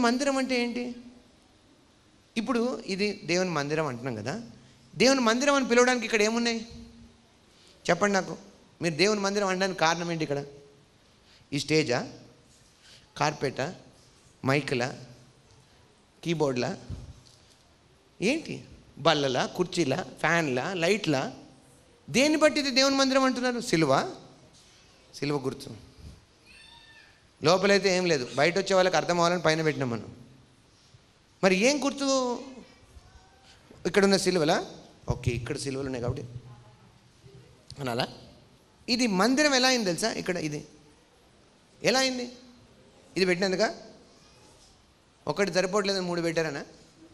మందిరం అంటే ఏంటి ఇప్పుడు ఇది దేవుని మందిరం అంటున్నాం కదా దేవుని మందిరం అని పిలవడానికి ఇక్కడ ఏమున్నాయి చెప్పండి నాకు మీరు దేవుని మందిరం అనడానికి కారణం ఏంటి ఇక్కడ ఈ స్టేజా కార్పెటా మైకులా కీబోర్డ్లా ఏంటి బల్లలా కుర్చీలా ఫ్యాన్లా లైట్లా దేన్ని బట్టి ఇది దేవుని మందిరం అంటున్నారు సిలువ సిలువ గుర్తు లోపలైతే ఏం లేదు బయట వచ్చే వాళ్ళకి అర్థం అవ్వాలని పైన పెట్టినాం మనం మరి ఏం గుర్తు ఇక్కడ ఉన్న సిలువలా ఓకే ఇక్కడ సిలువలు ఉన్నాయి కాబట్టి అనాలా ఇది మందిరం ఎలా అయింది తెలుసా ఇక్కడ ఇది ఎలా అయింది ఇది పెట్టినందుక ఒకటి సరిపోవట్లేదు మూడు పెట్టారనా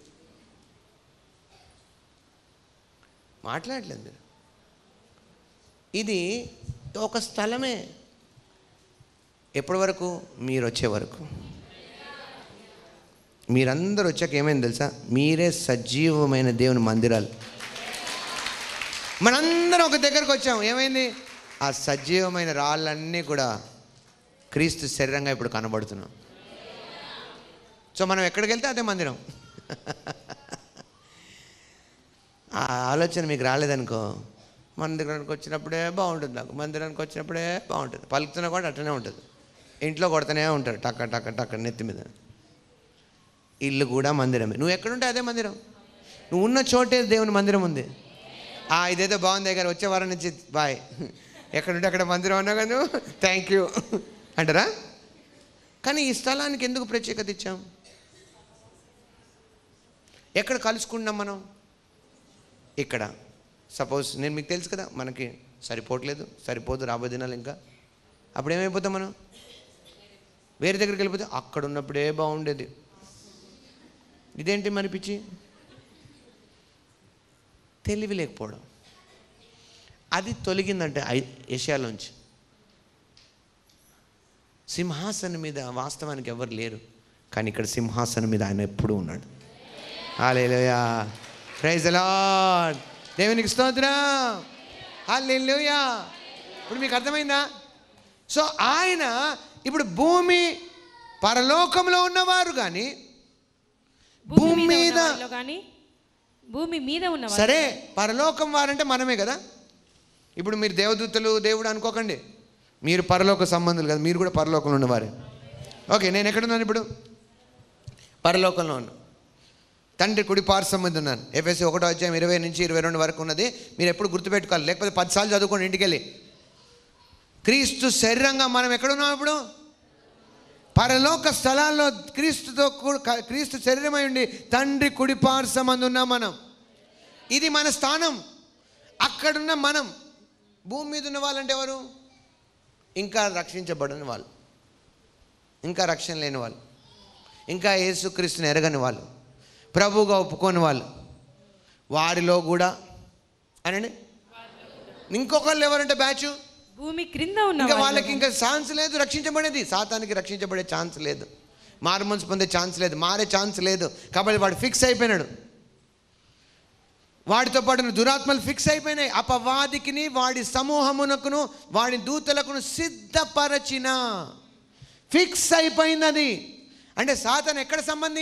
మాట్లాడలేదు మీరు ఇది ఒక స్థలమే ఎప్పటి వరకు మీరు వచ్చే వరకు మీరందరూ వచ్చాక ఏమైంది తెలుసా మీరే సజీవమైన దేవుని మందిరాలు మనందరం ఒక దగ్గరకు వచ్చాం ఏమైంది ఆ సజీవమైన రాళ్ళన్నీ కూడా క్రీస్తు శరీరంగా ఇప్పుడు కనబడుతున్నాం సో మనం ఎక్కడికి వెళ్తే అదే మందిరం ఆ ఆలోచన మీకు రాలేదనుకో మందిరానికి వచ్చినప్పుడే బాగుంటుంది నాకు మందిరానికి వచ్చినప్పుడే బాగుంటుంది పలుకుతున్నా కూడా అట్లనే ఉంటుంది ఇంట్లో కొడుతూనే ఉంటారు టక్క టక్క టక్క నెత్తి మీద ఇల్లు కూడా మందిరమే నువ్వు ఎక్కడుంటే అదే మందిరం నువ్వు ఉన్న చోటే దేవుని మందిరం ఉంది ఆ ఇదేదో బాగుంది దగ్గర వచ్చే వారం నుంచి బాయ్ ఎక్కడుంటే అక్కడ మందిరం అన్నా కదా థ్యాంక్ యూ అంటారా కానీ ఈ స్థలానికి ఎందుకు ప్రత్యేకత ఇచ్చాం ఎక్కడ కలుసుకున్నాం మనం ఇక్కడ సపోజ్ నేను మీకు తెలుసు కదా మనకి సరిపోవట్లేదు సరిపోదు రాబోయే దినాలు ఇంకా అప్పుడు ఏమైపోతాం మనం వేరే దగ్గరికి వెళ్ళిపోతే అక్కడ ఉన్నప్పుడే బాగుండేది ఇదేంటి మరి పిచ్చి తెలివి లేకపోవడం అది తొలగిందంటే ఐ ఏషియాలోంచి సింహాసనం మీద వాస్తవానికి ఎవరు లేరు కానీ ఇక్కడ సింహాసనం మీద ఆయన ఎప్పుడూ ఉన్నాడు హాలేలుయా ప్రైజ్ లార్డ్ దేవునికి స్తోత్రం హాలేలుయా ఇప్పుడు మీకు అర్థమైందా సో ఆయన ఇప్పుడు భూమి పరలోకంలో ఉన్నవారు కానీ భూమి మీద కానీ భూమి మీద ఉన్న వారు- సరే పరలోకం వారంటే మనమే కదా ఇప్పుడు మీరు దేవదూతలు దేవుడు అనుకోకండి మీరు పరలోక సంబంధులు కదా మీరు కూడా పరలోకంలో ఉన్నవారే ఓకే నేను ఎక్కడున్నాను ఇప్పుడు పరలోకంలో ఉన్నాను తండ్రి కుడి పార్శ్వం మీద ఉన్నాను ఎఫ్ఎస్సి ఒకటో అధ్యాయం ఇరవై నుంచి ఇరవై రెండు వరకు ఉన్నది మీరు ఎప్పుడు గుర్తుపెట్టుకోవాలి లేకపోతే పదిసార్లు చదువుకోండి ఇంటికి వెళ్ళి క్రీస్తు శరీరంగా మనం ఎక్కడున్నాం ఇప్పుడు పరలోక స్థలాల్లో క్రీస్తుతో కూ- క- క్రీస్తు శరీరమై ఉండి తండ్రి కుడి పార్శ్వమందు ఉన్నాం మనం ఇది మన స్థానం అక్కడున్న మనం భూమి మీద ఉన్న వాళ్ళంటే ఎవరు ఇంకా రక్షించబడని వాళ్ళు ఇంకా రక్షణ లేని వాళ్ళు ఇంకా యేసుక్రీస్తుని ఎరగని వాళ్ళు ప్రభువుగా ఒప్పుకోని వాళ్ళు వారిలో కూడా అనండి ఇంకొకళ్ళు ఎవరంటే బ్యాచ్ భూమి క్రింద ఉన్న ఇంకా వారిలో వాళ్ళకి ఇంకా ఛాన్స్ లేదు రక్షించబడేది సాతానికి రక్షించబడే ఛాన్స్ లేదు మారు మనసు పొందే ఛాన్స్ లేదు మారే ఛాన్స్ లేదు కాబట్టి వాడు ఫిక్స్ అయిపోయినాడు వాడితో పాటు దురాత్మలు ఫిక్స్ అయిపోయినాయి అపవాదికిని వాడి సమూహమునకును వాడి దూతలకును సిద్ధపరచిన ఫిక్స్ అయిపోయింది అది అంటే సాతాన్ ఎక్కడ సంబంధి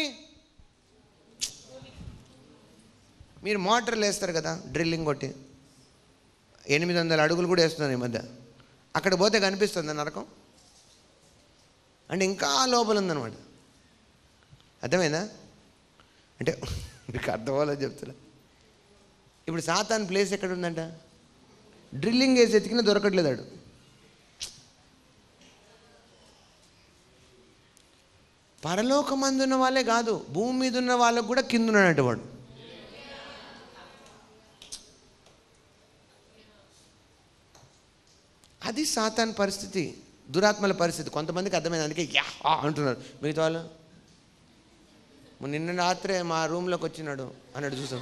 మీరు మోటార్లు వేస్తారు కదా డ్రిల్లింగ్ కొట్టి ఎనిమిది వందల అడుగులు కూడా వేస్తున్నారు ఈ మధ్య అక్కడ పోతే కనిపిస్తుంది నరకం అంటే ఇంకా లోపల ఉందన్నమాట అర్థమైందా అంటే మీకు అర్థం అవ్వాలని చెప్తున్నా ఇప్పుడు సాతాన్ ప్లేస్ ఎక్కడ ఉందంట డ్రిల్లింగ్ వేసి ఎతికినా దొరకట్లేదు ఆడు పరలోకమందున్న వాళ్ళే కాదు భూమి మీద ఉన్న వాళ్ళకు కూడా కింద ఉన్నాడంట వాడు అది సాతాన్ పరిస్థితి దురాత్మల పరిస్థితి కొంతమందికి అర్థమైంది అందుకే యా ఆ అంటున్నారు మిగతా వాళ్ళు మొన్న నిన్న రాత్రే మా రూమ్లోకి వచ్చినాడు అన్నాడు చూసాం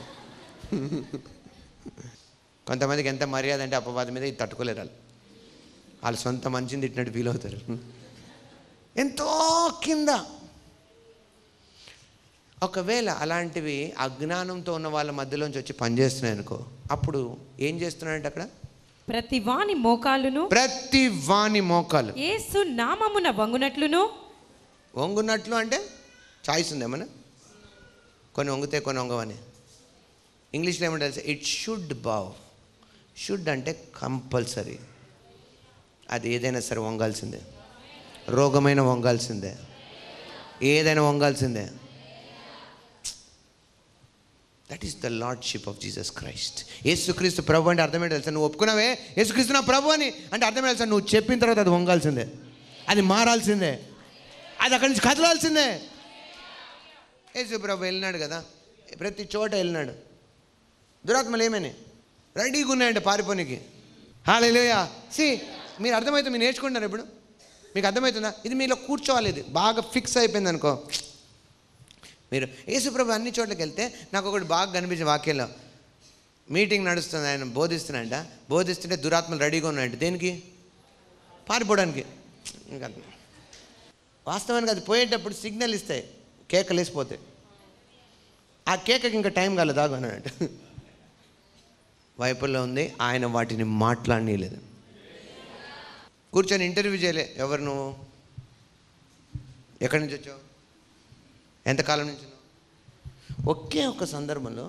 కొంతమందికి ఎంత మర్యాద అంటే అపవాదం మీద ఇది తట్టుకోలేరు వాళ్ళు వాళ్ళ సొంత మంచిని తిట్టినట్టు ఫీల్ అవుతారు ఎంతో కింద ఒకవేళ అలాంటివి అజ్ఞానంతో ఉన్న వాళ్ళ మధ్యలోంచి వచ్చి పనిచేస్తున్నాయి అనుకో అప్పుడు ఏం చేస్తున్నాడంటే అక్కడ ప్రతి వాని మోకాలును ప్రతి వాని మోకాలు యేసు నామమున వంగునట్లును వంగునట్లు అంటే చాయిస్ ఉందేమన్నా కొన్ని వంగితే కొన్ని వంగవని ఇంగ్లీష్లో ఏమంటే తెలుసా ఇట్ షుడ్ బావ్ షుడ్ అంటే కంపల్సరీ అది ఏదైనా సరే వంగాల్సిందే రోగమైన వంగాల్సిందే ఏదైనా వంగాల్సిందే that is the lordship of Jesus Christ Yesukreestu ప్రభు అంటే అర్థమేంటి తెలుసా నువ్వు ఒప్పుకున్నావే యేసుక్రీస్తు నా ప్రభు అని అంటే అర్థమే తెలుసా నువ్వు చెప్పిన తర్వాత అది వంగాల్సిందే అది మారాల్సిందే అది అక్కడి నుంచి కదలాల్సిందే యేసు ప్రభు వెళ్ళినాడు కదా ప్రతి చోట వెళ్ళినాడు దురాత్మలు ఏమని రెడీగా ఉన్నాయండి పారిపోనికి హాలేలుయా సి మీరు అర్థమవుతుంది మీరు నేర్చుకుంటున్నారు ఇప్పుడు మీకు అర్థమవుతుందా ఇది మీలో కూర్చోవాలి ఇది బాగా ఫిక్స్ అయిపోయింది అనుకో మీరు యేసుప్రభు అన్ని చోట్లకి వెళ్తే నాకు ఒకటి బాగా కనిపించిన వాక్యంలో మీటింగ్ నడుస్తుంది ఆయన బోధిస్తున్నాయంట బోధిస్తుంటే దురాత్మలు రెడీగా ఉన్నాయంట దేనికి పారిపోవడానికి ఇంకా వాస్తవానికి అది పోయేటప్పుడు సిగ్నల్ ఇస్తాయి కేకలు వేసిపోతాయి ఆ కేకకి ఇంకా టైం కాలేదు దాగు అన్నాడు వైపుల్లో ఉంది ఆయన వాటిని మాట్లాడనీయలేదు కూర్చొని ఇంటర్వ్యూ చేయలే ఎవరు నువ్వు ఎక్కడి నుంచి వచ్చావు ఎంతకాలం నుంచి ఉన్నావు? ఒకే ఒక సందర్భంలో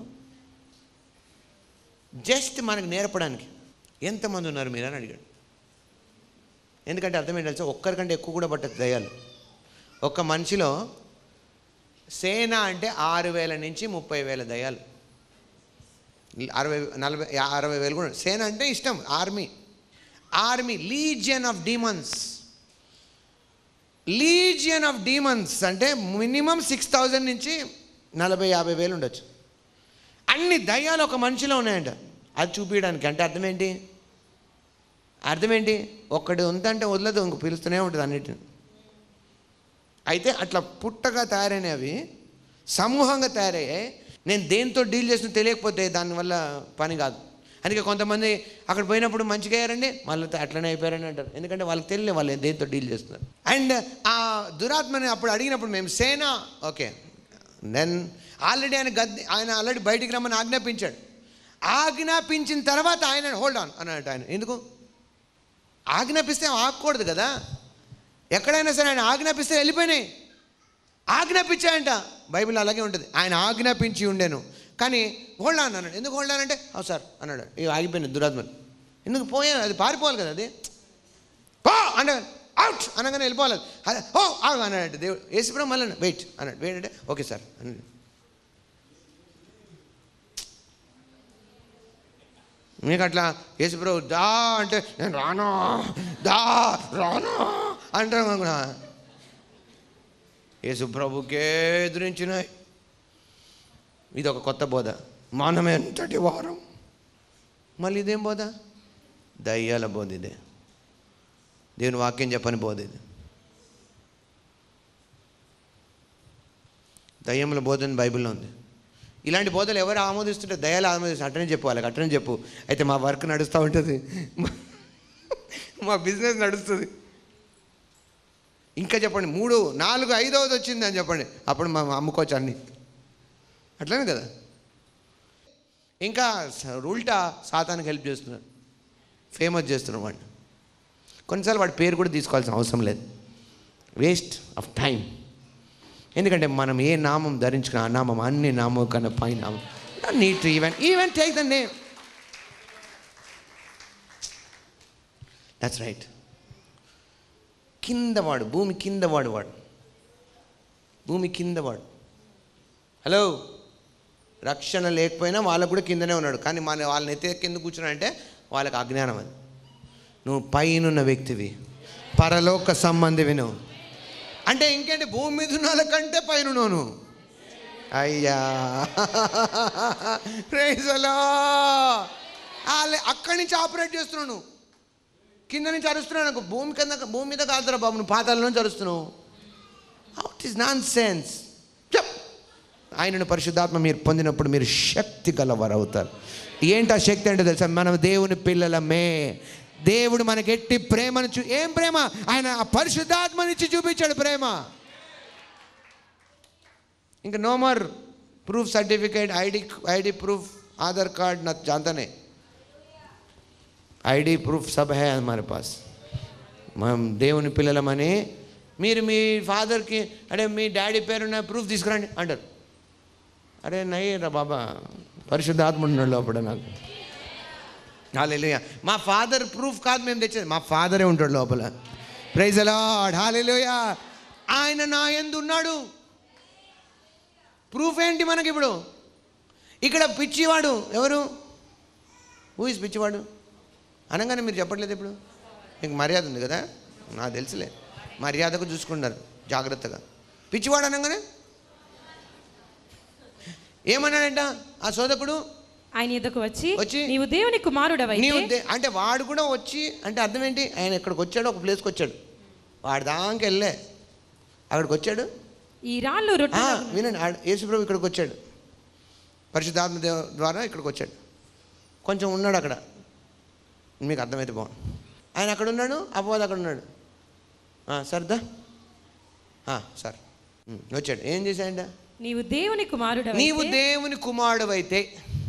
జస్ట్ మనకు నేర్పడానికి ఎంతమంది ఉన్నారు మీరు అని అడిగాడు ఎందుకంటే అర్థమేంటి తెలుసా ఒక్కరికంటే ఎక్కువ కూడా పట్టదు దయాలు ఒక మనిషిలో సేన అంటే ఆరు వేల నుంచి ముప్పై వేల దయాలు అరవై నలభై యా- అరవై వేలు కూడా సేన అంటే ఇష్టం army army legion of demons legion of demons అంటే మినిమం సిక్స్ థౌజండ్ నుంచి నలభై యాభై వేలు ఉండొచ్చు అన్ని దయ్యాలు ఒక మనిషిలో ఉన్నాయంట అది చూపించడానికి అంటే అర్థం ఏంటి అర్థం ఏంటి ఒక్కటి ఉందంటే వదలదు ఇంక పిలుస్తూనే ఉంటుంది అన్నిటిని అయితే అట్లా పుట్టగా తయారైనవి సమూహంగా తయారయ్యాయి నేను దేంతో డీల్ చేస్తున్నా తెలియకపోతే దానివల్ల పని కాదు అందుకే కొంతమంది అక్కడ పోయినప్పుడు మంచిగా అయ్యారండి మళ్ళీ అట్లనే అయిపోయారని అంటారు ఎందుకంటే వాళ్ళకి తెలియదు వాళ్ళు దేంతో డీల్ చేస్తున్నారు అండ్ ఆ దురాత్మని అప్పుడు అడిగినప్పుడు మేము సేన ఓకే దెన్ ఆల్రెడీ ఆయన గద్దె ఆయన ఆల్రెడీ బయటికి రమ్మని ఆజ్ఞాపించాడు ఆజ్ఞాపించిన తర్వాత ఆయన హోల్డ్ ఆన్ అన్నట్టు ఆయన ఎందుకు ఆజ్ఞాపిస్తే ఆగకూడదు కదా ఎక్కడైనా సరే ఆయన ఆజ్ఞాపిస్తే వెళ్ళిపోయినాయి ఆజ్ఞాపించాయంట బైబిల్ అలాగే ఉంటుంది ఆయన ఆజ్ఞాపించి ఉండేను కానీ హోల్డ్ ఆన్ అన్నాడు ఎందుకు హోల్డ్ ఆన్ అంటే అవు సార్ అన్నాడు ఇవి ఆగిపోయింది దురాత్మలు ఎందుకు పోయా అది పారిపోవాలి కదా అది పో అంటే అవుట్ అనగానే వెళ్ళిపోవాలి అది. అదే ఓ ఆగు అన్నాడు దేవుడు వేసిపోవడం మళ్ళీ వెయిట్ అన్నాడు వెయిట్ అంటే ఓకే సార్ అన్నాడు మీకు అట్లా యేసుప్రభు దా అంటే నేను రాను దా రాను అంటాను అనుకున్నా యేసుప్రభుకే ఎదురించినాయి ఇది ఒక కొత్త బోధ మనం ఎంతటి వారం మళ్ళీ ఇదేం బోధ దయ్యాల బోధ ఇదే దేవుని వాక్యం చెప్పని బోధ ఇది దయ్యముల బోధన బైబిల్లో ఉంది ఇలాంటి బోధలు ఎవరు ఆమోదిస్తుంటే దయాలు ఆమోదిస్తారు అట్టనే చెప్పు వాళ్ళకి అట్టనే చెప్పు అయితే మా వర్క్ నడుస్తూ ఉంటుంది మా- మా బిజినెస్ నడుస్తుంది ఇంకా చెప్పండి మూడు నాలుగు ఐదవది వచ్చింది అని చెప్పండి అప్పుడు మనం అమ్ముకోవచ్చు అన్ని అట్లనే కదా ఇంకా స- ఉల్టా సాతానికి హెల్ప్ చేస్తున్నారు ఫేమస్ చేస్తున్నారు వాడిని కొన్నిసార్లు వాడి పేరు కూడా తీసుకోవాల్సిన అవసరం లేదు వేస్ట్ ఆఫ్ టైం ఎందుకంటే మనం ఏ నామం ధరించుకున్న ఆ నామం అన్ని నామం కన్నా పై నామం neat even even take the name that's right కిందవాడు భూమి కిందవాడు వాడు భూమి కిందవాడు హలో రక్షణ లేకపోయినా వాళ్ళకు కూడా కిందనే ఉన్నాడు కానీ మన వాళ్ళని ఎత్తే కింద కూర్చున్నాడంటే వాళ్ళకి అజ్ఞానం అది నువ్వు పైనున్న వ్యక్తివి పరలోక సంబంధివి నువ్వు అంటే ఇంకేంటి భూమి మీద ఉన్న వాళ్ళకంటే పైన ఉన్నావు అయ్యా ప్రైజలో అక్కడి నుంచి ఆపరేట్ చేస్తున్నావు నువ్వు కింద నుంచి అరుస్తున్నావు నాకు భూమి కింద భూమి మీద కాదురా బాబు నువ్వు పాతాల నుంచి అరుస్తున్నావు అవుట్ ఈస్ నాన్ సెన్స్ చెప్ ఆయనను పరిశుద్ధాత్మ మీరు పొందినప్పుడు మీరు శక్తి గలవారు అవుతారు ఏంటి ఆ శక్తి అంటే తెలుసా మనం దేవుని పిల్లలమే దేవుడు మనకి ఎట్టి ప్రేమను చూ ఏం ప్రేమ ఆయన ఆ పరిశుద్ధాత్మనిచ్చి చూపించాడు ప్రేమ ఇంకా no more proof certificate ID ID proof Aadhaar card ना जानता नहीं ఐడి ప్రూఫ్ సబ్ హే హమారే పాస్ మనం దేవుని పిల్లలమని మీరు మీ ఫాదర్కి అరే మీ డాడీ పేరున్న ప్రూఫ్ తీసుకురండి అంటారు అరే నయ్యరా బాబా పరిశుద్ధాత్మ ఉన్నాడు లోపల నాకు హాలేలుయ మా ఫాదర్ ప్రూఫ్ కాదు మేము తెచ్చేది మా ఫాదరే ఉంటాడు లోపల ప్రైజ్ అలాడ్ హాలేలుయ ఆయన నా ఎందు ఉన్నాడు ప్రూఫ్ ఏంటి మనకి ఇప్పుడు ఇక్కడ పిచ్చివాడు ఎవరు హూ ఇస్ పిచ్చివాడు అనగానే మీరు చెప్పట్లేదు ఇప్పుడు మీకు మర్యాద ఉంది కదా నాకు తెలుసులే మర్యాదకు చూసుకున్నారు జాగ్రత్తగా పిచ్చివాడు అనగానే ఏమన్నాడంట ఆ సోదకుడు ఆయన ఎదుకు వచ్చి వచ్చి, నీవు దేవుని కుమారుడవైతే నీవు దే- అంటే వాడు కూడా వచ్చి అంటే అర్థం ఏంటి ఆయన ఇక్కడికి వచ్చాడు ఒక ప్లేస్కి వచ్చాడు వాడు దానికి వెళ్ళే అక్కడికి వచ్చాడు ఈ రాళ్ళు ఆ, రొట్టె వినండి ఆడ- యేసుప్రభు ఇక్కడికి వచ్చాడు పరిశుద్ధాత్మ దేవ ద్వారా ఇక్కడికి వచ్చాడు కొంచెం ఉన్నాడు అక్కడ మీకు అర్థమైతే బాగుంది ఆయన అక్కడ ఉన్నాడు అపవాద్ అక్కడ ఉన్నాడు ఆ, సర్దా ఆ, సార్ ఉమ్, వచ్చాడు ఏం చేశాడంట నీవు దేవుని నీవు కుమారుడవైతే దేవుని కుమారుడు అయితే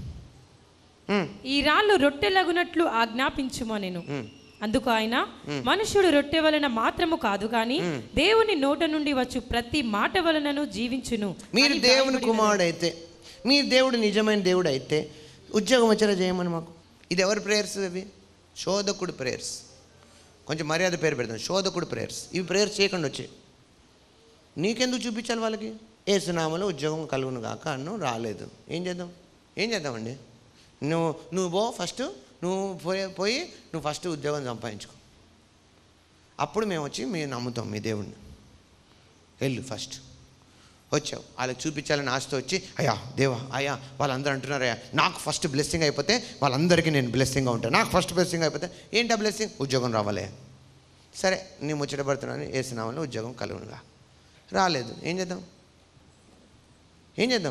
ఈ రాళ్ళు రొట్టెలగునట్లు ఆజ్ఞాపించుమో నేను అందుకు ఆయన మనుష్యుడు రొట్టె వలన మాత్రము కాదు కానీ దేవుని నోట నుండి వచ్చు ప్రతి మాట వలనను జీవించును మీరు అని దేవుని వ్రాయబడి కుమారుడు అయితే మీరు దేవుడు నిజమైన దేవుడు అయితే ఉద్యోగం వచ్చేలా చేయమని మాకు ఇది ఎవరి ప్రేయర్స్ అవి శోధకుడు ప్రేయర్స్ కొంచెం మర్యాద పేరు పెడతాం శోధకుడు ప్రేయర్స్ ఇవి ప్రేయర్స్ చేయకుండా వచ్చాయి నీకెందుకు చూపించాలి వాళ్ళకి ఏసునామలో ఉద్యోగం కలుగును కాక అన్ను రాలేదు ఏం చేద్దాం ఏం చేద్దామండి నువ్వు నువ్వు పో ఫస్ట్ నువ్వు పోయి పోయి నువ్వు ఫస్ట్ ఉద్యోగం సంపాదించుకో అప్పుడు మేము వచ్చి మేము నమ్ముతాం మీ దేవుణ్ణి వెళ్ళు ఫస్ట్ వచ్చావు వాళ్ళకి చూపించాలని ఆశతో వచ్చి అయ్యా దేవా అయ్యా వాళ్ళందరూ అంటున్నారు అయ్యా నాకు ఫస్ట్ బ్లెస్సింగ్ అయిపోతే వాళ్ళందరికీ నేను బ్లెస్సింగ్గా ఉంటాను నాకు ఫస్ట్ బ్లెస్సింగ్ అయిపోతే ఏంటి ఆ బ్లెస్సింగ్ ఉద్యోగం రావాలే సరే నీ ముచ్చట పడుతున్నాను వేసినామని ఉద్యోగం కలుగునుగా రాలేదు ఏం చేద్దాం ఏం చేద్దాం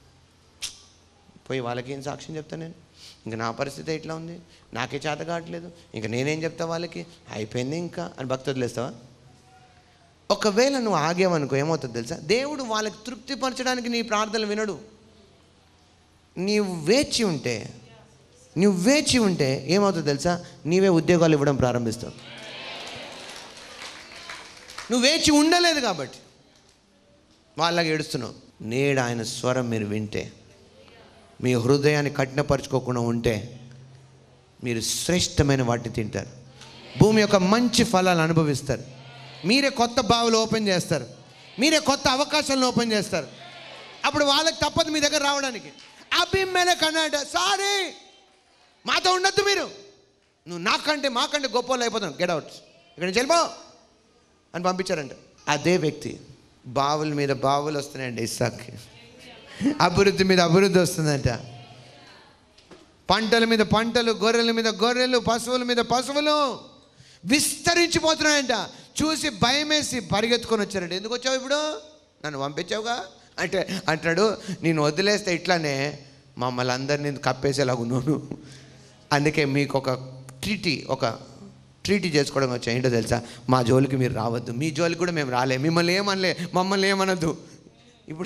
పోయి వాళ్ళకి ఏం సాక్ష్యం చెప్తాను నేను ఇంక నా పరిస్థితి ఎట్లా ఉంది నాకే చేత కావట్లేదు ఇంక నేనేం చెప్తా వాళ్ళకి అయిపోయింది ఇంకా అని భక్తి వదిలేస్తావా ఒకవేళ నువ్వు ఆగేవనుకో ఏమవుతుంది తెలుసా దేవుడు వాళ్ళకి తృప్తిపరచడానికి నీ ప్రార్థనలు వినడు నీవు వేచి ఉంటే నువ్వు వేచి ఉంటే ఏమవుతుంది తెలుసా నీవే ఉద్యోగాలు ఇవ్వడం ప్రారంభిస్తావు నువ్వు వేచి ఉండలేదు కాబట్టి వాళ్ళకి ఏడుస్తున్నావు నేడు ఆయన స్వరం మీరు వింటే మీ హృదయాన్ని కఠినపరుచుకోకుండా ఉంటే మీరు శ్రేష్టమైన వాటిని తింటారు భూమి యొక్క మంచి ఫలాలు అనుభవిస్తారు మీరే కొత్త బావులు ఓపెన్ చేస్తారు మీరే కొత్త అవకాశాలను ఓపెన్ చేస్తారు అప్పుడు వాళ్ళకి తప్పదు మీ దగ్గర రావడానికి అభిమేలక్ అన్నాడు సారీ మాతో ఉండొద్దు మీరు నువ్వు నాకంటే మాకంటే గొప్ప వాళ్ళు అయిపోతాను గెట్ అవుట్ ఇక్కడ నుంచి వెళ్ళిపో అని పంపించారంట అదే వ్యక్తి బావుల మీద బావులు వస్తున్నాయండి ఇస్సాక్కి అభివృద్ధి మీద అభివృద్ధి వస్తుందంట పంటల మీద పంటలు గొర్రెల మీద గొర్రెలు పశువుల మీద పశువులు విస్తరించిపోతున్నాయంట చూసి భయమేసి పరిగెత్తుకొని వచ్చారంట ఎందుకు వచ్చావు ఇప్పుడు నన్ను పంపించావుగా అంటే అంటాడు నేను వదిలేస్తే ఇట్లానే మమ్మల్ని అందరినీ కప్పేసేలాగా ఉన్నాను అందుకే మీకు ఒక ట్రీటీ ఒక ట్రీటీ చేసుకోవడం వచ్చా ఏంటో తెలుసా మా జోలికి మీరు రావద్దు మీ జోలికి కూడా మేము రాలే మిమ్మల్ని ఏమనలే మమ్మల్ని ఏమనద్దు ఇప్పుడు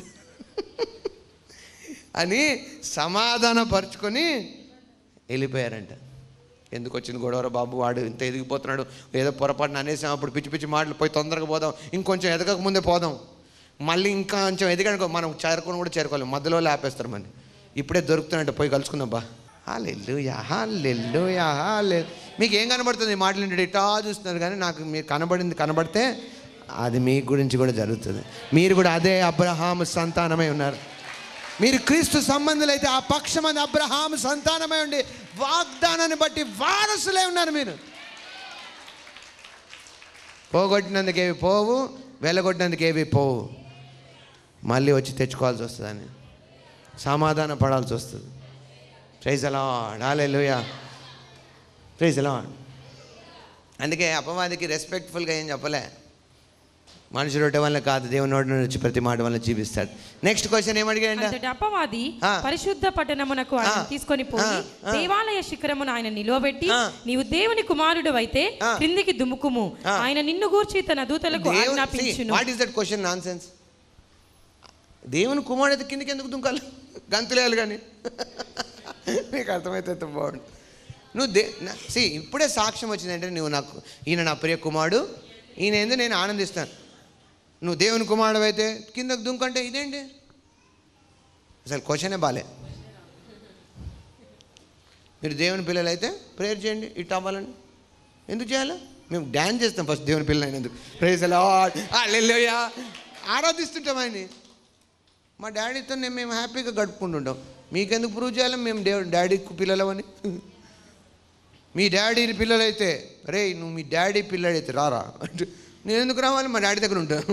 అని సమాధానపరుచుకొని వెళ్ళిపోయారంట ఎందుకు వచ్చింది గొడవర బాబు వాడు ఇంత ఎదిగిపోతున్నాడు ఏదో పొరపాటున అనేసాం అప్పుడు పిచ్చి పిచ్చి మాటలు పోయి తొందరగా పోదాం ఇంకొంచెం ఎదగక ముందే పోదాం మళ్ళీ ఇంకా కొంచెం ఎదిగానుకో మనం చేరుకొని కూడా చేరుకోలేం మధ్యలో ఆపేస్తారు మళ్ళీ ఇప్పుడే దొరుకుతున్నట్టు పోయి కలుసుకుందాం బా హాలెల్లుయా హాలెల్లుయా హాలే మీకు ఏం కనబడుతుంది ఈ మాటలు ఏంటంటే ఇటా చూస్తున్నారు కానీ నాకు మీరు కనబడింది కనబడితే అది మీ గురించి కూడా జరుగుతుంది మీరు కూడా అదే అబ్రహాము సంతానమై ఉన్నారు మీరు క్రీస్తు సంబంధులైతే ఆ పక్షమంది అబ్రహాము సంతానమై ఉండి వాగ్దానాన్ని బట్టి వారసులే ఉన్నారు మీరు పోగొట్టినందుకేవి పోవు వెళ్ళగొట్టినందుకేవి పోవు మళ్ళీ వచ్చి తెచ్చుకోవాల్సి వస్తుందని సమాధాన పడాల్సి వస్తుంది ప్రైజ్ అలా డాలే లోయ ప్రైజ్ అలా అందుకే అపవాదికి రెస్పెక్ట్ఫుల్గా ఏం చెప్పలే మనుషులు రొట్టె వల్ల కాదు దేవుని నోటి నుండి వచ్చి ప్రతి మాట వల్ల జీవిస్తాడు నెక్స్ట్ క్వశ్చన్ ఏమడిగాడంట అంతటి అపవాది ఆ. పరిశుద్ధ పట్టణమునకు ఆయన ఆ. తీసుకొని పోయి ఆ. ఆ. దేవాలయ శిఖరమును ఆయన నిలువబెట్టి ఆ. నీవు దేవుని కుమారుడు అయితే ఆ. క్రిందికి దుముకుము ఆ. ఆయన నిన్ను గూర్చి తన దూతలకు ఆజ్ఞాపించును what is that question nonsense దేవుని కుమారుడు కిందకి ఎందుకు దుంకాలి గంతులేయాలి కానీ నీకు అర్థమైతే ఎంత బాగుండు నువ్వు దే సి ఇప్పుడే సాక్ష్యం వచ్చిందంటే నువ్వు నాకు ఈయన నా ప్రియ కుమారుడు ఈయన ఏందో నేను ఆనందిస్తాను నువ్వు దేవుని కుమారుడు అయితే కిందకు దుంకంటే ఇదేంటి అసలు క్వశ్చనే బాలే మీరు దేవుని పిల్లలు అయితే ప్రేయర్ చేయండి ఇట్ అవ్వాలని ఎందుకు చేయాలి మేము డ్యాన్స్ చేస్తాం ఫస్ట్ దేవుని పిల్లలు అయినందుకు ప్రేజ్ అలా ఆరాధిస్తుంటాం ఆయన్ని మా డాడీతో నేను మేము హ్యాపీగా గడుపుకుంటుంటాం మీకెందుకు ప్రూవ్ చేయాలి మేము దేవు డాడీకి పిల్లలవని మీ డాడీ పిల్లలైతే రే నువ్వు మీ డాడీ పిల్లడైతే రారా అంటే నేను ఎందుకు రావాలి మా డాడీ దగ్గర ఉంటాను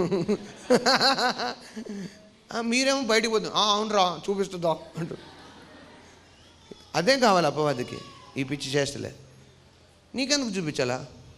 "ఆ, మీరేమో బయటికి పోతాం "ఆ, అవును రా చూపిస్తుందా అంటూ అదే కావాలి అపవాదికి ఈ పిచ్చి చేస్తలే నీకెందుకు చూపించాలా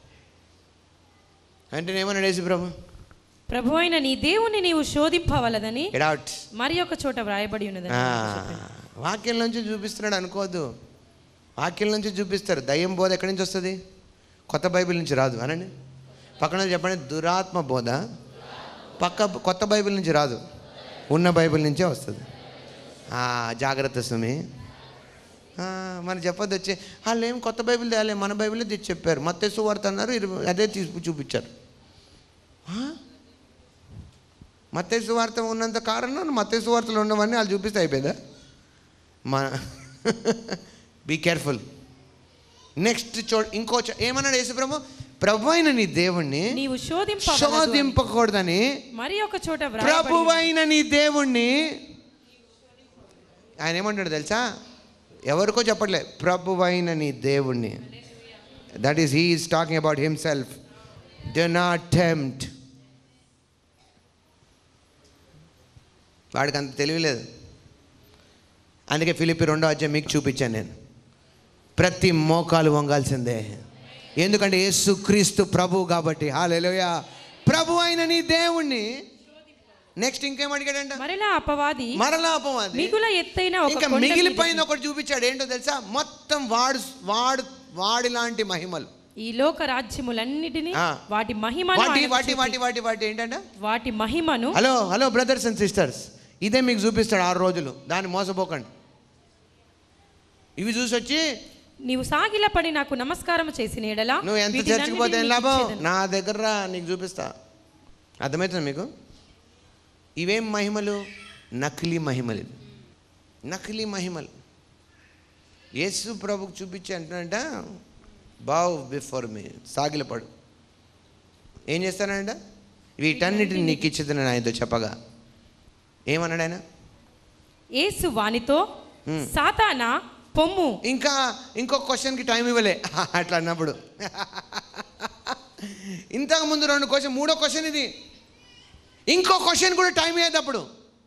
అంటే నేమన్నాడు యేసు ప్రభు ప్రభు అయిన నీ దేవుని నీవు శోధింపవలదని ఎడౌట్ మరి ఒక చోట వ్రాయబడి ఉన్నదని వాక్యం నుంచి చూపిస్తున్నాడు అనుకోవద్దు వాక్యం నుంచి చూపిస్తారు దయ్యం బోధ ఎక్కడి నుంచి వస్తుంది కొత్త బైబిల్ నుంచి రాదు అనండి పక్కన చెప్పండి దురాత్మ బోధ పక్క కొత్త బైబిల్ నుంచి రాదు ఉన్న బైబిల్ నుంచే వస్తుంది ఆ, జాగ్రత్త సుమి ఆ, మనం చెప్పొద్దు వచ్చి వాళ్ళు ఏం కొత్త బైబిల్ తేలే మన బైబిలే తెచ్చి చెప్పారు మత్తేసు వార్త అన్నారు ఇరవై అదే తీసి చూపించారు ఆ? మత్తేసు వార్త ఉన్నంత కారణం మత్తేసు వార్తలు ఉన్నవన్నీ వాళ్ళు చూపిస్తే అయిపోయిందా మన బీ కేర్ఫుల్ నెక్స్ట్ చో ఇంకో చో- ఏమన్నాడు యేసుప్రభు ప్రభు అయిన నీ దేవుణ్ణి నీవు శోధింప శోధింపకూడదని మరి ఒక చోట వ్రాయబడి ప్రభు అయిన నీ దేవుణ్ణి ఆయన ఏమంటాడు తెలుసా ఎవరికో చెప్పట్లే ప్రభు అయిన నీ దేవుణ్ణి that is he is talking about himself do not tempt వాడికి అంత తెలియలేదు అందుకే ఫిలిపి రెండో అధ్యాయం మీకు చూపించాను నేను ప్రతి మోకాలు వంగాల్సిందే ఎందుకంటే యేసు క్రీస్తు ప్రభు కాబట్టి హాలేలోయ ప్రభు అయిన నీ దేవుణ్ణి నెక్స్ట్ ఇంకేం అడిగాడంట మరలా అపవాది మరలా అపవాది మిగుల ఎత్తైన ఒక ఇంకా కొండ మీద మిగిలిపోయింది ఒకటి చూపించాడు ఏంటో తెలుసా మొత్తం వాడు వాడు వాడి లాంటి మహిమలు ఈ లోక రాజ్యములన్నిటినీ ఆ. వాటి మహిమను వాటి ఆయనకు వాటి చూపి- వాటి వాటి వాటి ఏంటంట వాటి మహిమను hello hello brothers and sisters ఇదే మీకు చూపిస్తాడు ఆరు రోజులు దాన్ని మోసపోకండి ఇవి చూసి వచ్చి నీవు సాగిలపడి నాకు నమస్కారం చేసిన ఎడలా నువ్వు ఎంత వీటినన్నిటినీ చర్చికి పోతే ఏం నీకు లాభం ఇచ్చేదను. నా దగ్గర రా, నీకు చూపిస్తా అర్థమవుతుంది మీకు ఇవేం మహిమలు నకిలీ మహిమలు ఇవి. నకిలీ మహిమలు యేసు ప్రభుకు చూపించి అంటున్నాడంట బావ్ బిఫోర్ మీ సాగిలపడు ఏం చేస్తానంట వీటన్నిటిని నీకు ఇచ్చేది నేను ఆయనతో చెప్పగా ఏమన్నాడు ఆయన యేసు వానితో సాతానా పొమ్ము ఇంకా ఇంకో క్వశ్చన్కి టైం ఇవ్వలే అట్లా అన్నప్పుడు ఇంతకు ముందు రెండు క్వశ్చన్ మూడో క్వశ్చన్ ఇది ఇంకో క్వశ్చన్ కూడా టైం అయ్యేటప్పుడు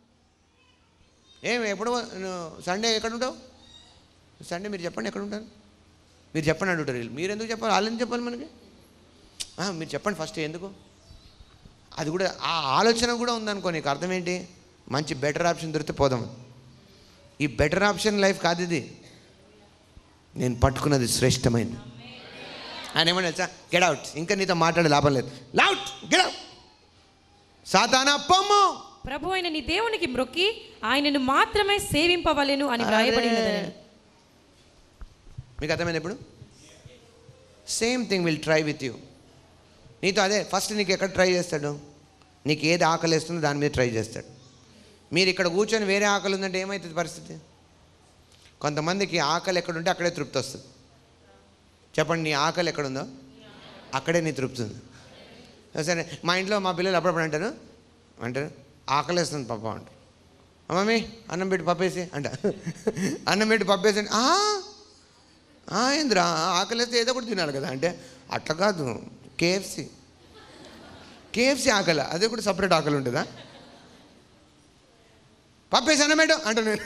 ఏం ఎప్పుడు నువ్వు సండే ఎక్కడ ఉంటావు సండే మీరు చెప్పండి ఎక్కడ ఉంటారు మీరు చెప్పండి అడుగుతారు వీళ్ళు మీరు ఎందుకు చెప్పాలి వాళ్ళు ఎందుకు చెప్పాలి మనకి ఆ, మీరు చెప్పండి ఫస్ట్ ఎందుకు అది కూడా ఆ ఆలోచన కూడా ఉందనుకో నీకు అర్థం ఏంటి మంచి బెటర్ ఆప్షన్ దొరికితే పోదాం ఈ బెటర్ ఆప్షన్ లైఫ్ కాదు ఇది నేను పట్టుకున్నది శ్రేష్టమైనది ఆయన ఏమన్నా తెలుసా గెట్ అవుట్ ఇంకా నీతో మాట్లాడే లాభం లేదు లౌట్ గెట్ అవుట్ సాతానా పొమ్ము ప్రభు అయిన నీ దేవునికి మ్రొక్కి ఆయనను మాత్రమే సేవింపవలెను అని వ్రాయబడి ఉన్నదని అరే. మీకు అర్థమైంది ఇప్పుడు same thing will try with you నీతో అదే ఫస్ట్ నీకు ఎక్కడ ట్రై చేస్తాడు నీకు ఏది ఆకలి వేస్తుందో దాని మీద ట్రై చేస్తాడు మీరు ఇక్కడ కూర్చొని వేరే ఆకలి ఉందంటే ఏమవుతుంది పరిస్థితి కొంతమందికి ఆకలి ఎక్కడుంటే అక్కడే తృప్తి వస్తుంది చెప్పండి నీ ఆకలి ఎక్కడుందో అక్కడే నీ తృప్తి ఉంది సరే మా ఇంట్లో మా పిల్లలు అప్పుడప్పుడు అంటారు అంటారు ఆకలేస్తుంది పాప అంటారు "ఆ, మమ్మీ అన్నం పెట్టి పప్పేసి అంట అన్నం పెట్టి పప్పేసి అంటే, "ఆ? ఆ, ఏందిరా ఆకలేస్తే ఏదో ఒకటి తినాలి కదా అంటే అట్లా కాదు కేఎఫ్సి కేఎఫ్సి ఆకలి అదే కూడా సపరేట్ ఆకలి ఉంటుందా పప్పేసి అన్నం పెట్టు అంట నేను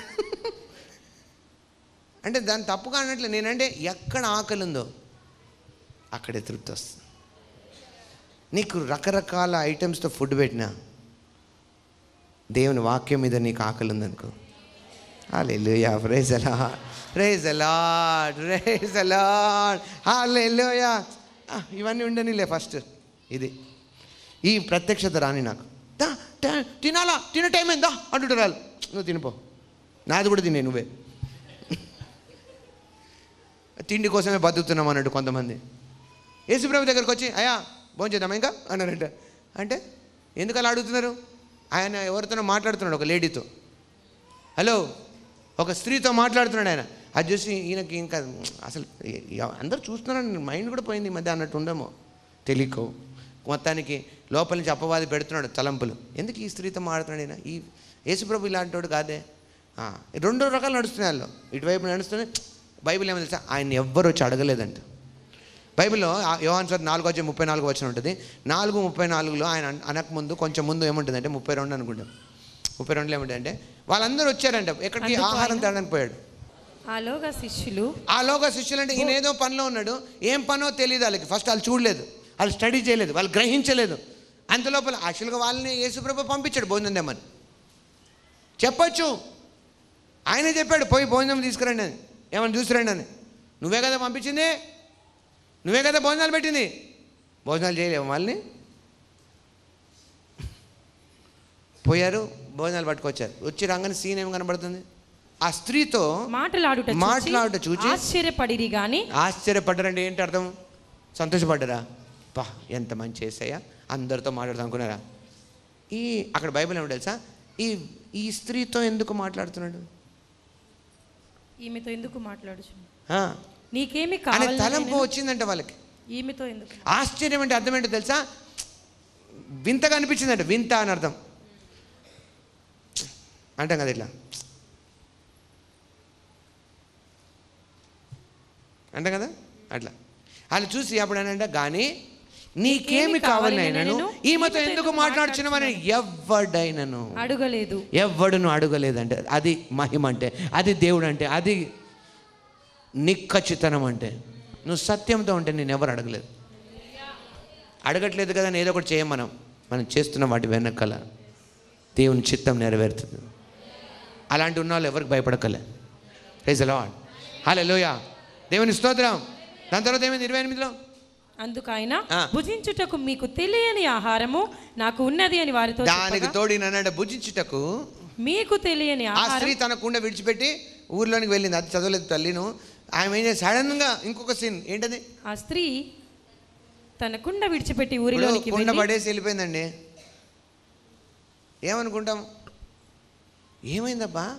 అంటే దాన్ని తప్పుగా అన్నట్లే నేనంటే ఎక్కడ ఆకలి ఉందో అక్కడే తృప్తి వస్తుంది నీకు రకరకాల ఐటమ్స్తో ఫుడ్ పెట్టినా దేవుని వాక్యం మీద నీకు ఆకలి ఉందనుకో హాలెలుయా ప్రైజ్ అలా ప్రైజ్ అలాడ్ ప్రైజ్ అలాడ్ హాలెలుయా ఇవన్నీ ఉండనిలే ఫస్ట్ ఇది ఈ ప్రత్యక్షత రాని నాకు దా, దా, తినాలా తిన టైం ఏందా అంటుంటారు వాళ్ళు నువ్వు తినిపో నాది కూడా తినే నువ్వే తిండి కోసమే బతుకుతున్నాం అన్నట్టు కొంతమంది యేసుప్రభు దగ్గరకు వచ్చి అయ్యా భోజనం చేద్దామా ఇంకా అన్నారంట అంటే ఎందుకు అలా అడుగుతున్నారు ఆయన ఎవరితోనో మాట్లాడుతున్నాడు ఒక లేడీతో హలో ఒక స్త్రీతో మాట్లాడుతున్నాడు ఆయన అది చూసి ఈయనకి ఇంకా అసలు ఎ- అందరూ చూస్తున్నారని మైండ్ కూడా పోయింది ఈ మధ్య అన్నట్టు ఉండమో తెలియకో మొత్తానికి లోపల నుంచి అపవాది పెడుతున్నాడు తలంపులు ఎందుకు ఈ స్త్రీతో మాట్లాడుతున్నాడు ఈయన ఈ యేసుప్రభు ఇలాంటి వాడు కాదే ఆ, రెండు రకాలు నడుస్తున్నాయి వాళ్ళు ఇటువైపు నడుస్తున్నాయి బైబిల్ ఏమో తెలుసా ఆయన ఎవ్వరు వచ్చి అడగలేదంట బైబిల్లో ఆ యోహాన్ సార్ నాలుగు వచ్చి ముప్పై నాలుగు వచ్చిన ఉంటుంది నాలుగు ముప్పై నాలుగులో ఆయన అన- అనక ముందు కొంచెం ముందు ఏముంటుందంటే ముప్పై రెండు అనుకుంటాం ముప్పై రెండులో ఏముంటుందంటే వాళ్ళందరూ వచ్చారంట ఎక్కడికి అందుకు ఆహారం ఆయన- తేడానికి పోయాడు ఆలోగా శిష్యులు ఆ లోక శిష్యులు అంటే ఈయన ఏదో పనిలో ఉన్నాడు ఏం పనో తెలియదు వాళ్ళకి ఫస్ట్ వాళ్ళు చూడలేదు వాళ్ళు స్టడీ చేయలేదు వాళ్ళు గ్రహించలేదు అంత లోపల యాక్చువల్గా వాళ్ళని యేసుప్రభు పంపించాడు భోజనం తెమ్మని చెప్పొచ్చు ఆయనే చెప్పాడు పోయి భోజనం తీసుకురండి అని ఏమని చూసిరండి అని నువ్వే కదా పంపించింది నువ్వే కదా భోజనాలు పెట్టింది భోజనాలు చేయలేవు వాళ్ళని పోయారు భోజనాలు పట్టుకొచ్చారు వచ్చి రాగానే సీన్ ఏం కనబడుతుంది ఆ స్త్రీతో మాటలాడుట చూచి మాటలాడుట చూచి ఆశ్చర్యపడిరి గాని ఆశ్చర్యపడ్డారంటే ఏంటి అర్థం సంతోషపడ్డారా పా ఎంత మంచి చేసాయా అందరితో మాట్లాడదాం అనుకున్నారా ఈ అక్కడ బైబిల్ ఏమో తెలుసా ఈ ఈ స్త్రీతో ఎందుకు మాట్లాడుతున్నాడు ఈమెతో ఎందుకు మాట్లాడుచు ఆ, నీకేమి అనే కావాలి తలంపు వచ్చిందంట వాళ్ళకి ఈమెతో ఎందుకు ఆశ్చర్యం అంటే అర్థం ఏంటో తెలుసా వింతగా అనిపించిందంట వింత అని అర్థం అంటాం కదా ఇట్లా అంటాం కదా అట్లా వాళ్ళు చూసి అప్పుడు అనంట కానీ నీకేమి కావాలి అయినను ఈమెతో ఎందుకు మాట్లాడుచున్నామని ఎవడైనను అడగలేదు ఎవడును అడగలేదంటే అది మహిమ అంటే అది దేవుడు అంటే అది నిక్కచ్చితనం అంటే నువ్వు సత్యంతో ఉంటే నేను ఎవరు అడగలేదు అడగట్లేదు కదా అని ఏదో ఒకటి చేయం మనం మనం చేస్తున్న వాటి వెనకాల దేవుని చిత్తం నెరవేరుతుంది అలాంటి ఉన్న వాళ్ళు ఎవరికి భయపడకలే రైజ్ లాడ్ హలే లోయ దేవుని స్తోత్రం దాని తర్వాత ఏమైంది ఇరవై ఎనిమిదిలో అందుకు ఆయన ఆ. భుజించుటకు మీకు తెలియని ఆహారము నాకు ఉన్నది అని వారితో దానికి చెప్పగా, తోడినన్నాడు భుజించుటకు మీకు తెలియని ఆ ఆహారం స్త్రీ తన కుండ విడిచిపెట్టి ఊర్లోనికి వెళ్ళింది అది చదవలేదు తల్లిను ఆమె ఏం చేసి సడన్గా ఇంకొక సీన్ ఏంటది ఆ స్త్రీ తన కుండ విడిచిపెట్టి ఇప్పుడు ఊరిలోనికి కుండ వెళ్ళి పడేసి వెళ్ళిపోయిందండి ఏమనుకుంటాం ఏమైందబ్బా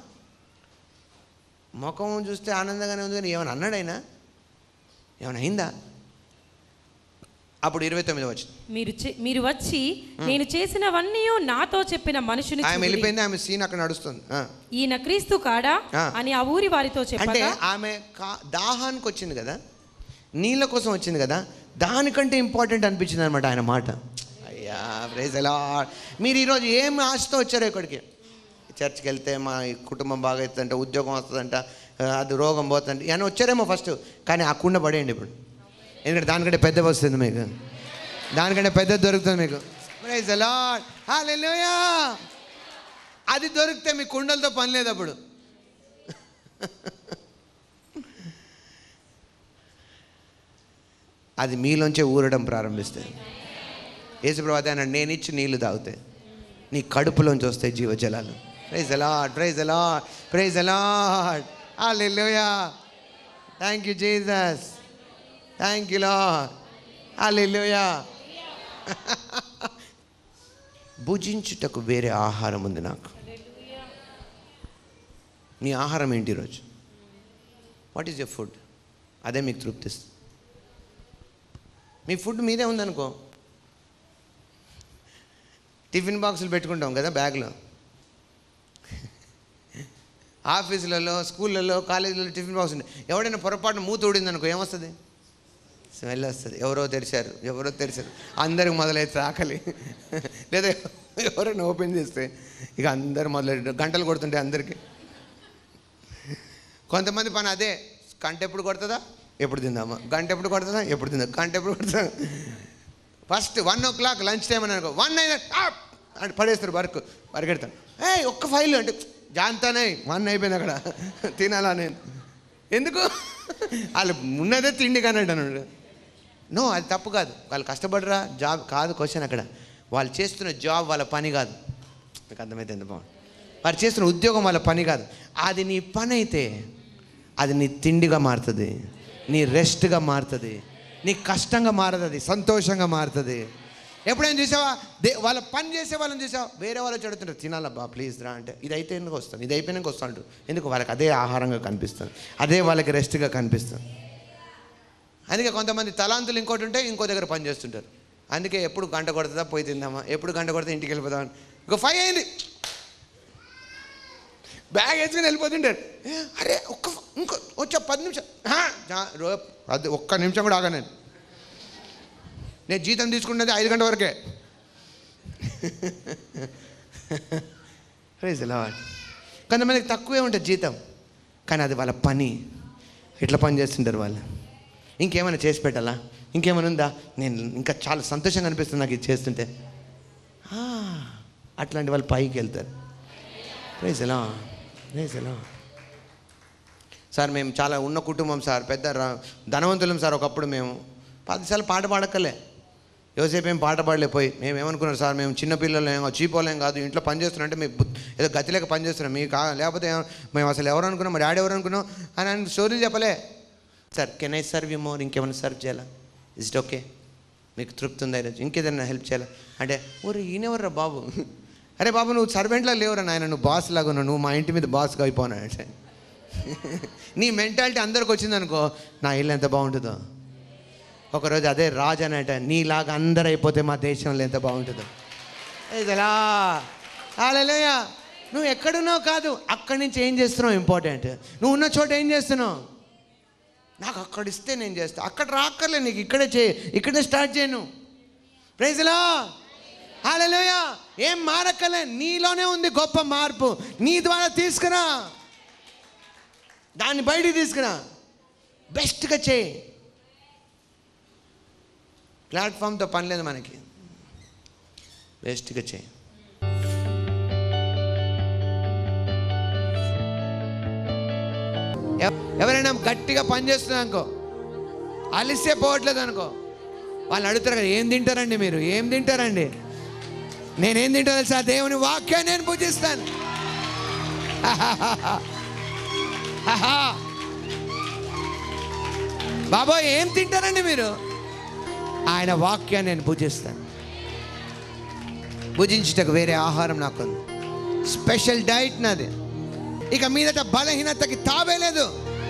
ముఖం చూస్తే ఆనందంగానే ఉంది కానీ ఏమైనా అన్నాడైనా ఏమైనా అయిందా అప్పుడు ఇరవై తొమ్మిది వచ్చింది మీరు చే- మీరు వచ్చి నేను చేసినవన్నీ నాతో చెప్పిన మనుషుని ఆమె చూడుడి. వెళ్ళిపోయింది ఆమె సీన్ అక్కడ నడుస్తుంది ఆ. ఈయన క్రీస్తు కాడా ఆ. అని ఆ ఊరి వారితో అంటే చెప్పగా ఆమె కా దాహానికి వచ్చింది కదా నీళ్ళ కోసం వచ్చింది కదా దానికంటే ఇంపార్టెంట్ అనిపించింది అనమాట ఆయన మాట అయ్యా ప్రైజ్ ఎలా మీరు ఈరోజు ఏం ఆశతో వచ్చారో ఇక్కడికి చర్చ్కి వెళ్తే మా ఈ కుటుంబం బాగా అవుతుందంట ఉద్యోగం వస్తుందంట ఆ, అది రోగం పోతుందంట ఇవన్నీ వచ్చారేమో ఫస్ట్ కానీ ఆ కుండ పడేయండి ఇప్పుడు ఎందుకంటే దానికంటే పెద్ద వస్తుంది మీకు దానికంటే పెద్దది దొరుకుతుంది మీకు ప్రైజ్ ఎలా హల్లెలూయా అది దొరికితే మీ కుండలతో పని లేదు అప్పుడు అది మీలోంచే ఊరడం ప్రారంభిస్తే యేసుప్రభాత అన్నాడు నేను ఇచ్చి నీళ్లు తాగుతాయి నీ కడుపులోంచి వస్తాయి జీవజలాలు ప్రైజ్ అలాడ్ ప్రైజ్ అలాడ్ ప్రైజ్ అలాడ్ hallelujah thank you Jesus thank you lord hallelujah భుజించుటకు వేరే ఆహారం ఉంది నాకు నీ ఆహారం ఏంటి ఈరోజు వాట్ ఈస్ యర్ ఫుడ్ అదే మీకు తృప్తిస్తుంది మీ ఫుడ్ మీదే ఉందనుకో టిఫిన్ బాక్సులు పెట్టుకుంటాం కదా బ్యాగ్లో ఆఫీసులలో స్కూళ్ళలో కాలేజీలలో టిఫిన్ బాక్స్ ఉంది ఎవడైనా పొరపాటున మూత ఊడింది అనుకో ఏమొస్తుంది స్మెల్ వస్తుంది ఎవరో తెరిచారు ఎవరో తెరిచారు అందరికి మొదలవుతుంది ఆకలి లేదా ఎవరైనా ఓపెన్ చేస్తే ఇక అందరు మొదలెట్టారు గంటలు కొడుతుంటే అందరికీ కొంతమంది పని అదే గంట ఎప్పుడు కొడుతుందా ఎప్పుడు తిందామా గంట ఎప్పుడు కొడుతుందా ఎప్పుడు తిందా గంట ఎప్పుడు కొడుతుందా first one o'clock lunch time అని అనుకో వన్ అయినా టాప్ అంటే పడేస్తారు వర్క్ పరిగెడతాను ఏ ఒక్క ఫైల్ అంటే జాంతానే వన్ అయిపోయింది అక్కడ తినాలా నేను ఎందుకు వాళ్ళు ఉన్నదే తిండి కానీ అంటాను నో అది తప్పు కాదు వాళ్ళు కష్టపడరా జాబ్ కాదు క్వశ్చన్ అక్కడ వాళ్ళు చేస్తున్న జాబ్ వాళ్ళ పని కాదు మీకు అర్థమైతే ఎంత బాగుంది వారు చేస్తున్న ఉద్యోగం వాళ్ళ పని కాదు అది నీ పని అయితే అది నీ తిండిగా మారుతుంది నీ రెస్ట్గా మారుతుంది నీ కష్టంగా మారదు అది సంతోషంగా మారుతుంది ఎప్పుడైనా చూసావా దే వాళ్ళ పని చేసే వాళ్ళని చూసావా వేరే వాళ్ళు చెడుతుంటారు తినాలబ్బా ప్లీజ్ రా అంటే ఇది అయితే ఎందుకు వస్తాను ఇది అయిపోయినాక వస్తాను ఎందుకు వాళ్ళకి అదే ఆహారంగా కనిపిస్తుంది అదే వాళ్ళకి రెస్ట్గా కనిపిస్తుంది అందుకే కొంతమంది తలాంతులు ఇంకోటి ఉంటే ఇంకో దగ్గర పని చేస్తుంటారు అందుకే ఎప్పుడు గంట కొడుతుందా పోయి తిందామా ఎప్పుడు గంట కొడితే ఇంటికి వెళ్ళిపోదామని ఇంకో ఫైవ్ అయింది బ్యాగ్ వేసుకుని వెళ్ళిపోతుంటారు ఏ, అరే ఒక్క ఇంకో వచ్చా పది నిమిషం హా, జా- రో- అది ఒక్క నిమిషం కూడా ఆగా నేను నేను జీతం తీసుకున్నది ఐదు గంటల వరకే ప్రైజ్ లార్డ్ కొంతమందికి తక్కువే ఉంటుంది జీతం కానీ అది వాళ్ళ పని ఇట్లా పని చేస్తుంటారు వాళ్ళు ఇంకేమైనా చేసి పెట్టాలా ఇంకేమైనా ఉందా నేను ఇంకా చాలా సంతోషంగా అనిపిస్తుంది నాకు ఇది చేస్తుంటే ఆ, అట్లాంటి వాళ్ళు పైకి వెళ్తారు ప్రైజ్ ఎలా ప్రైజ్ ఎలా సార్ మేము చాలా ఉన్న కుటుంబం సార్ పెద్ద ర- ధనవంతులం సార్ ఒకప్పుడు మేము పదిసార్లు పాట పాడక్కలే యోసేపు ఏం పాట పాడలేపోయి మేము ఏమనుకున్నాం సార్ మేము చిన్న పిల్లలు ఏమో చీపోలేం కాదు ఇంట్లో పని చేస్తున్నాం అంటే మేము బుద్ధి- ఏదో గతి లేక పని చేస్తున్నాం మీకు కా- లేకపోతే ఏం- మేము అసలు ఎవరు అనుకున్నాం మా డాడీ ఎవరు అనుకున్నాం అని ఆయన స్టోరీలు చెప్పలే sir can I serve you more ఇంకేమైనా సర్వ్ చేయాలా ఇస్ ఇట్ ఓకే మీకు తృప్తి ఉందా ఈరోజు ఇంకేదైనా హెల్ప్ చేయాలా అంటే ఊరు ఈయనెవర్రా బాబు అరే బాబు నువ్వు సర్వెంట్లా లేవురా నాయన నువ్వు బాస్ లాగా ఉన్నావు నువ్వు మా ఇంటి మీద బాస్గా అయిపోనా అంటే నీ మెంటాలిటీ అందరికి వచ్చిందనుకో నా ఇల్లు ఎంత బాగుంటుందో ఒకరోజు అదే రాజు అనేట నీలాగా అందరు అయిపోతే మా దేశంలో ఎంత బాగుంటుందో ఇదిలా అలలోయ నువ్వు ఎక్కడున్నావు కాదు అక్కడి నుంచి ఏం చేస్తున్నావు ఇంపార్టెంట్ నువ్వు ఉన్న చోట ఏం చేస్తున్నావు నాకు అక్కడ ఇస్తే నేను చేస్తా అక్కడ రాక్కర్లే నీకు ఇక్కడే చేయి ఇక్కడే స్టార్ట్ చేయను ప్రైజ్లా హాలలోయ ఏం మారక్కలే నీలోనే ఉంది గొప్ప మార్పు నీ ద్వారా తీసుకురా దాన్ని బయటికి తీసుకురా బెస్ట్గా చేయి ప్లాట్ఫామ్తో పని లేదు మనకి బెస్ట్గా చేయి ఎవ- ఎవరైనా గట్టిగా పని చేస్తున్నా అనుకో అలిసే పోవట్లేదు అనుకో వాళ్ళు అడుగుతారు కదా ఏం తింటారండి మీరు ఏం తింటారండి నేనేం తింటా తెలుసా దేవుని వాక్యాన్ని నేను పూజిస్తాను ఆహా. బాబోయ్ ఏం తింటారండి మీరు ఆయన వాక్యాన్ని నేను పూజిస్తాను భుజించుటకు వేరే ఆహారం నాకు స్పెషల్ డైట్ నాది ఇక మీదట బలహీనతకి తావే లేదు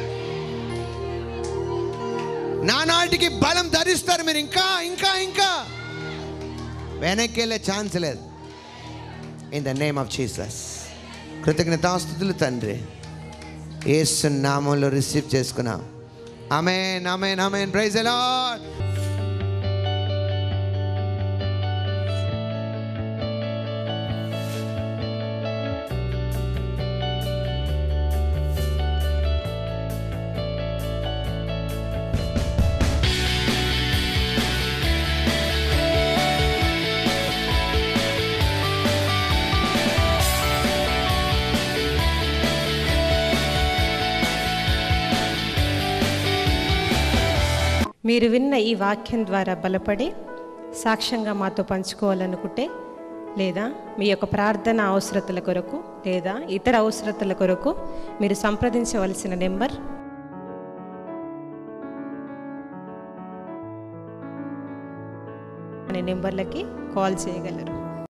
నానాటికి బలం ధరిస్తారు మీరు ఇంకా ఇంకా ఇంకా వెనక్కి వెళ్ళే ఛాన్స్ లేదు in the name of Jesus కృతజ్ఞతాస్తుతులు తండ్రి ఏసు నామంలో రిసీవ్ చేసుకున్నాం అమేన్ అమేన్ అమేన్ ప్రైజ్ అలాడ్ మీరు విన్న ఈ వాక్యం ద్వారా బలపడి సాక్ష్యంగా మాతో పంచుకోవాలనుకుంటే లేదా మీ యొక్క ప్రార్థన అవసరతల కొరకు లేదా ఇతర అవసరతల కొరకు మీరు సంప్రదించవలసిన నెంబర్ అనే నెంబర్లకి కాల్ చేయగలరు